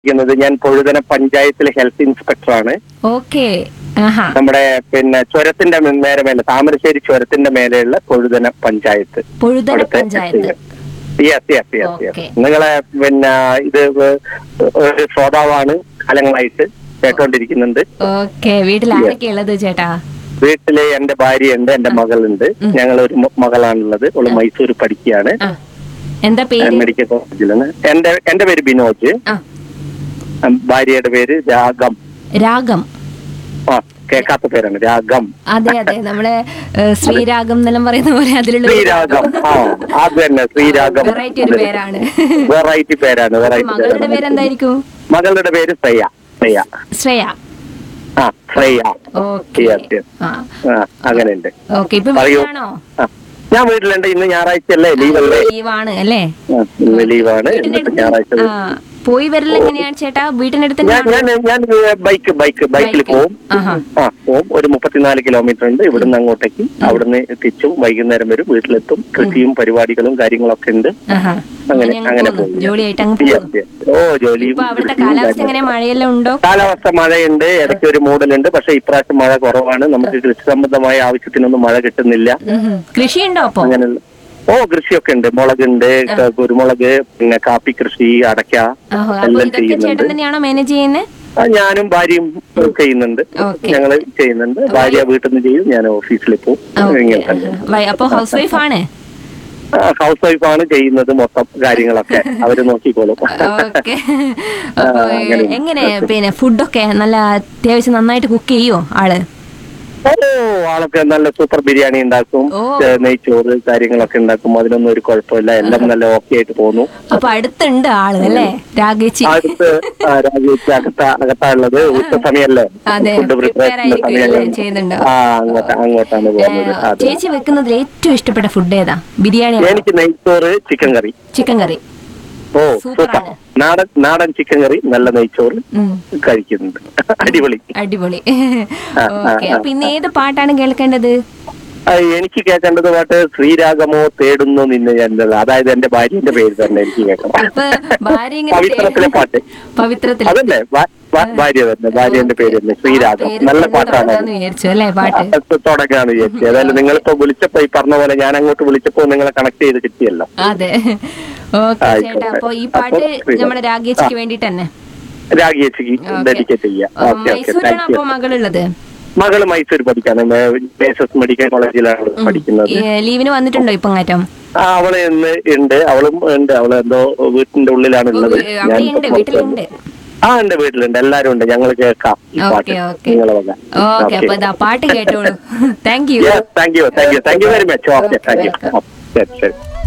ഇരിക്കുന്നത് ഞാൻ പൊഴുതന പഞ്ചായത്തിലെ ഹെൽത്ത് ഇൻസ്പെക്ടറാണ് ഓക്കെ ആഹാ നമ്മുടെ പിന്നെ ചുരത്തിന്റെ നേരെ മേലെ താമരശ്ശേരി ചുരത്തിന്റെ മേലെയുള്ള Pozhuthana panchayat Pozhuthana panchayat yes yes yes Okay. Yes നിങ്ങളെ പിന്നെ ഇത് ഒരു ശ്രോതാവാണ് കാലങ്ങളായിട്ട് കേട്ടോണ്ടിരിക്കുന്നുണ്ട് ഓക്കെ വീട്ടിൽ ആരൊക്കെ ഉള്ളത് ചേട്ടാ വീട്ടില് എന്റെ ഭാര്യയുണ്ട് എന്റെ മകളുണ്ട് ഉം. ഞങ്ങൾ ഒരു മ- മകളാണുള്ളത് അവള് മൈസൂർ പഠിക്കുകയാണ് ആ എന്താ പേര് മെഡിക്കൽ കോളേജിലാണ് എന്റെ എന്റെ പേര് ബിനോജ് ആ ഉം, ഭാര്യയുടെ പേര് രാഗം രാഗം ആ കേൾക്കാത്ത പേരാണ് രാഗം അതെ അതെ നമ്മളെ ഏ, ശ്രീരാഗം എന്നെല്ലാം പറയുന്ന പോലെ അതിലുള്ള ഒരു ശ്രീരാഗം ആ അത് തന്നെ ശ്രീരാഗം വെറൈറ്റി ഒരു പേരാണ് വെറൈറ്റി പേരാണ് വെറൈറ്റി മകളുടെ പേരെന്തായിരിക്കും മകളുടെ പേര് ശ്രേയ ശ്രേയ ശ്രേയ ആ ശ്രേയ ഓക്കെ Yes, yes. ആ ആ അങ്ങനെയുണ്ട് ഓക്കെ ഇപ്പൊ പറയൂ. വീട്ടിലാണോ ആ ഞാൻ വീട്ടിലുണ്ട് ഇന്ന് ഞായറാഴ്ച അല്ലേ ലീവല്ലേ ലീവാണ് അല്ലേ ആ, ഇന്ന് ലീവാണ് വീട്ടിന്റെ ഇന്നിപ്പോ അടുത്ത് ഞായറാഴ്ച ആ, പോയി വരൽ എങ്ങനെയാണ് ചേട്ടാ വീട്ടിന്റെ അടുത്ത് ഞാൻ തന്നെയാണോ? ഞാൻ ഞാൻ ബൈക്ക് ബൈക്ക് ബൈക്കിൽ ബൈക്ക്. പോവും ആഹാ. ആ പോവും ഒരു മുപ്പത്തിനാല് കിലോമീറ്റർ ഉണ്ട് ഇവിടുന്ന് അങ്ങോട്ടേക്ക് അവിടുന്ന് എത്തിച്ചും വൈകുന്നേരം വരും വീട്ടിലെത്തും കൃഷിയും പരിപാടികളും കാര്യങ്ങളൊക്കെ ഉണ്ട് ആഹാ. അങ്ങനെ അങ്ങനെ അങ്ങ് അങ്ങനെ പോകുന്നു. പോകും ജോലിയായിട്ട് അങ്ങ് Yes, പോകുന്നു yes. ഓ ജോലിയും ഇപ്പൊ അവിടുത്തെ കൃഷിയും കാലാവസ്ഥ കാര്യങ്ങളും. എങ്ങനെ മഴയെല്ലാം ഉണ്ടോ കാലാവസ്ഥ മഴയുണ്ട് ഇടയ്ക്ക് ഒരു മൂടലുണ്ട് പക്ഷെ ഇപ്രാവശ്യം മഴ കുറവാണ് നമുക്ക് കൃഷി സംബന്ധമായ ആവശ്യത്തിനൊന്നും മഴ കിട്ടുന്നില്ല ഉം. കൃഷിയുണ്ടോ അപ്പൊ അങ്ങനെയുള്ള ഓ കൃഷിയൊക്കെ ഉണ്ട് മുളകുണ്ട് ക- കുരുമുളക് പിന്നെ കാപ്പി കൃഷി അടയ്ക്ക ആഹോ, അപ്പൊ എല്ലാം ഇതൊക്കെ ചേട്ടൻ ചെയ്യുന്നുണ്ട് തന്നെയാണോ മാനേജ് ചെയ്യുന്നത് ആ, ഞാനും ഭാര്യയും ചെയ്യുന്നുണ്ട് Okay. ഞങ്ങള് ചെയ്യുന്നുണ്ട് ഭാര്യ വീട്ടിൽ നിന്ന് ചെയ്യും ഞാൻ ഓഫീസിൽ പോകും ഇങ്ങനെ തന്നെ അപ്പൊ ഹൗസ് വൈഫ് ആണ് ഹൗസ് വൈഫാണ് ചെയ്യുന്നത് മൊത്തം കാര്യങ്ങളൊക്കെ അവര് നോക്കിക്കോളും ഓക്കെ അപ്പൊ ആ, അങ്ങനെ. എങ്ങനെ പിന്നെ ഫുഡൊക്കെ നല്ല അത്യാവശ്യം നന്നായിട്ട് കുക്ക് ചെയ്യോ ആള് ഓ ആളൊക്കെ നല്ല സൂപ്പർ ബിരിയാണി ഉണ്ടാക്കും ഓ. ഏ, നെയ്ച്ചോറ് കാര്യങ്ങളൊക്കെ ഉണ്ടാക്കും അതിനൊന്നും ഒരു കുഴപ്പമില്ല എല്ലാം നല്ല ഓക്കെ ആയിട്ട് പോന്നു അപ്പൊ അടുത്തുണ്ട് ആള് അല്ലേ രാഗേച്ചി അടുത്ത് ആ, രാജേഷ് അകത്ത അകത്താണുള്ളത് ഉച്ച സമയല്ലേ അതെ, ഫുഡ് prepare പ്രിപ്പറേഷന്റെ ആയിരിക്കും സമയം അല്ലേ? ചെയ്യുന്നുണ്ട്. ആ അങ്ങോട്ട് അങ്ങോട്ടാണ് പോകുന്നത് ഏ, അതെ ചേച്ചി വെക്കുന്നതിൽ ഏറ്റവും ഇഷ്ടപ്പെട്ട ഫുഡ് ഏതാ ബിരിയാണി എനിക്ക് നെയ്ച്ചോറ് ചിക്കൻ കറി ചിക്കൻ കറി ഓ സൂപ്പറാണ്. സൂപ്പർ നാടൻ നാടൻ ചിക്കൻ കറി നല്ല നെയ്ച്ചോറ് ഉം. കഴിക്കുന്നുണ്ട് അടിപൊളി അടിപൊളി ആ, ഓക്കെ ആ. അപ്പൊ ഇന്ന് ഏത് പാട്ടാണ് കേൾക്കേണ്ടത് ആ, എനിക്ക് കേൾക്കേണ്ടത് പാട്ട് ശ്രീരാഗമോ തേടുന്നു നിന്നെ ഞാൻ അതായത് എന്റെ ഭാര്യന്റെ പേര് തന്നെ എനിക്ക് കേൾക്കണം ഇപ്പൊ ഭാര്യ ഇങ്ങനെ പവിത്രത്തിലെ പാട്ട് പവിത്രത്തിൽ അതല്ലേ ഭാ- ഭാ- ഭാര്യ തന്നെ ഭാര്യന്റെ പേര് തന്നെ ശ്രീരാഗം പേര് നല്ല തന്നെ പാട്ടാണ് തുടങ്ങാന്ന് വിചാരിച്ചു അല്ലേ പാട്ട് തുടങ്ങാന്ന് വിചാരിച്ചു ഏതായാലും നിങ്ങളിപ്പോ വിളിച്ചപ്പോ ഈ പറഞ്ഞ പോലെ ഞാൻ അങ്ങോട്ട് വിളിച്ചപ്പോ നിങ്ങളെ കണക്ട് ചെയ്ത് കിട്ടിയല്ലോ അതെ ഓക്കെ ആയിക്കോട്ടെ. ചേട്ടാ അപ്പൊ ഈ പാട്ട് അപ്പൊ നമ്മുടെ രാഗേച്ചിക്ക് വേണ്ടിട്ട് തന്നെ രാഗിയച്ചിക്ക് ഓക്കെ. ഡെഡിക്കേറ്റ് ചെയ്യാം ഓക്കെ ഓക്കെ മൈസൂരാണ് താങ്ക് യു അപ്പൊ മകളുള്ളത് മകള് മൈസൂർ പഠിക്കാണ് മേസസ് മെഡിക്കൽ കോളേജിലാണ് പഠിക്കുന്നത് ഈ ലീവിന് വന്നിട്ടുണ്ടോ ഇപ്പൊ അങ്ങാറ്റം ആ അവള് ഇന്ന് ഉണ്ട് അവളും ഉണ്ട് അവള് എന്തോ വീട്ടിന്റെ ഉള്ളിലാണ് ഉള്ളത് അവിടെ ഉണ്ട് വീട്ടിലുണ്ട് ആ ഉണ്ട് വീട്ടിലുണ്ട് എല്ലാരും ഉണ്ട് ഞങ്ങൾ കേൾക്കാം ഈ പാട്ട് ഓക്കെ ഓക്കെ നിങ്ങളെ വക ഓക്കെ അപ്പൊ ഇതാ പാട്ട് കേട്ടോളൂ thank you thank you thank you thank you very much okay thank you ശരി ശരി